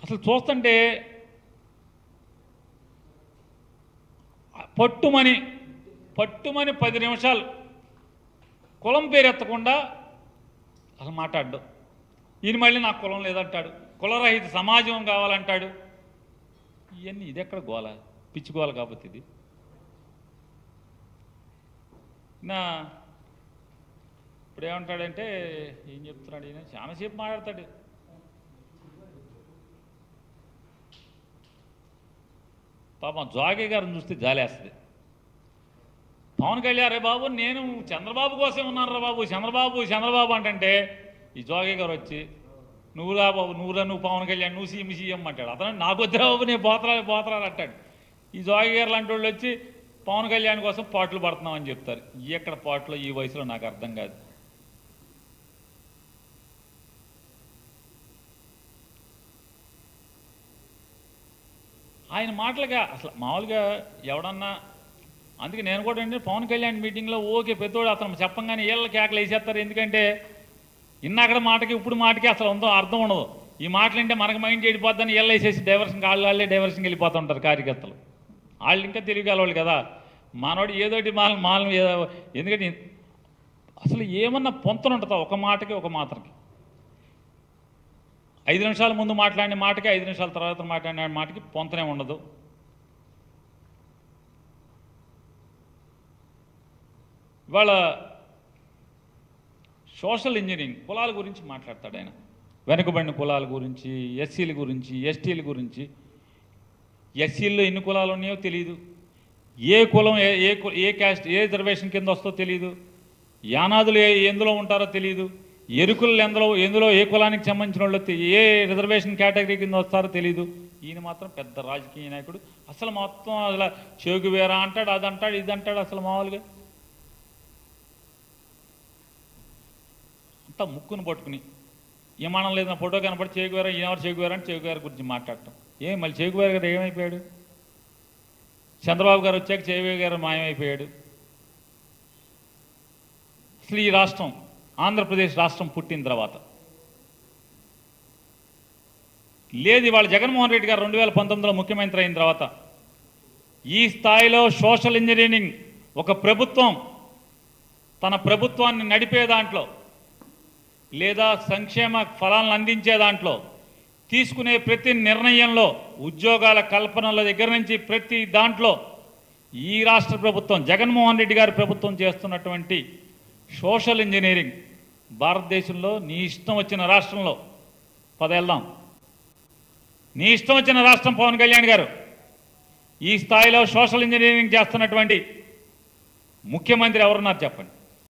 అసలు చూస్తుంటే పట్టుమని పట్టుమని పది నిమిషాలు కులం పేరు ఎత్తకుండా అసలు మాట్లాడ్డు ఈయన మళ్ళీ నాకు కులం లేదంటాడు కులరహిత సమాజం కావాలంటాడు ఇవన్నీ ఇది ఎక్కడ గోల పిచ్చి గోల కాబట్టి ఇది నా ఇప్పుడు ఏమంటాడంటే ఏం చెప్తున్నాడు ఈయన చాలాసేపు మాట్లాడతాడు పాపం జోగి గారిని చూస్తే జాలేస్తుంది పవన్ కళ్యాణ్ రే బాబు నేను చంద్రబాబు కోసం ఉన్నాను రా బాబు చంద్రబాబు చంద్రబాబు అంటే ఈ జోగి గారు వచ్చి నువ్వురా బాబు నువ్వురా నువ్వు పవన్ కళ్యాణ్ నువ్వు సీఎం సీఎం అంటాడు అతను నాకు వద్దురా బాబు నేను పోతరా పోతరా అంటాడు ఈ జోగి గారు లాంటి వాళ్ళు వచ్చి పవన్ కళ్యాణ్ కోసం పాటలు పడుతున్నామని చెప్తారు ఎక్కడ పాటలు ఈ వయసులో నాకు అర్థం కాదు ఆయన మాటలుగా అసలు మామూలుగా ఎవడన్నా అందుకే నేను కూడా అంటే పవన్ కళ్యాణ్ మీటింగ్లో ఓకే పెద్దోడు అతను చెప్పంగానే ఏళ్ళ కేకలు వేసేస్తారు ఎందుకంటే ఇన్నక్కడ మాటకి ఇప్పుడు మాటకి అసలు ఉందో అర్థం ఉండదు ఈ మాటలంటే మనకు మైండ్ చెడిపోద్దని ఏళ్ళు వేసేసి డైవర్షన్ వాళ్ళు వాళ్ళే డైవర్షన్కి వెళ్ళిపోతుంటారు కార్యకర్తలు వాళ్ళు ఇంకా తెలియగలవాళ్ళు కదా మనోడు ఏదోటి మాల మాల ఏదో- ఎందుకంటే అసలు ఏమన్నా పొంతన ఉంటుందా ఒక మాటకి ఒక మాటకి ఐదు నిమిషాల ముందు మాట్లాడిన మాటకి ఐదు నిమిషాల తర్వాత మాట్లాడిన మాటకి పొంతనే ఉండదు ఇవాళ సోషల్ ఇంజనీరింగ్ కులాల గురించి మాట్లాడతాడు ఆయన వెనుకబడిన కులాల గురించి ఎస్సీల గురించి ఎస్టీల గురించి ఎస్సీల్లో ఎన్ని కులాలు ఉన్నాయో తెలియదు ఏ కులం ఏ ఏ కు- ఏ క్యాస్ట్ ఏ రిజర్వేషన్ కింద వస్తో తెలియదు యానాదులు ఏ ఎందులో ఉంటారో తెలియదు ఎరుకులు ఎందులో ఎందులో ఏ కులానికి సంబంధించిన వాళ్ళు తె- ఏ రిజర్వేషన్ కేటగిరీ కింద వస్తారో తెలియదు ఈయన మాత్రం పెద్ద రాజకీయ నాయకుడు అసలు మొత్తం అసలు చెవుకు వేరా అంటాడు అది అంటాడు ఇది అంటాడు అసలు మామూలుగా అంతా ముక్కును పట్టుకుని విమానం లేదు నా ఫోటో కనపడి చేకువారా ఈయనెవరు చేకువారా అని చేకువారి గురించి మాట్లాడటం ఏం మళ్ళీ చేకువారి గారు ఏమైపోయాడు చంద్రబాబు గారు వచ్చాక చేకువారి గారు మాయమైపోయాడు అసలు ఈ రాష్ట్రం ఆంధ్రప్రదేశ్ రాష్ట్రం పుట్టిన తర్వాత లేదు ఇవాళ జగన్మోహన్ రెడ్డి గారు రెండు వేల పంతొమ్మిదిలో ముఖ్యమంత్రి అయిన తర్వాత ఈ స్థాయిలో సోషల్ ఇంజనీరింగ్ ఒక ప్రభుత్వం తన ప్రభుత్వాన్ని నడిపే దాంట్లో లేదా సంక్షేమ ఫలాలను అందించే దాంట్లో తీసుకునే ప్రతి నిర్ణయంలో ఉద్యోగాల కల్పనల దగ్గర నుంచి ప్రతి దాంట్లో ఈ రాష్ట్ర ప్రభుత్వం జగన్మోహన్ రెడ్డి గారి ప్రభుత్వం చేస్తున్నటువంటి సోషల్ ఇంజనీరింగ్ భారతదేశంలో నీ ఇష్టం వచ్చిన రాష్ట్రంలో పదేళ్దాం నీ ఇష్టం వచ్చిన రాష్ట్రం పవన్ కళ్యాణ్ గారు ఈ స్థాయిలో సోషల్ ఇంజనీరింగ్ చేస్తున్నటువంటి ముఖ్యమంత్రి ఎవరున్నారు చెప్పండి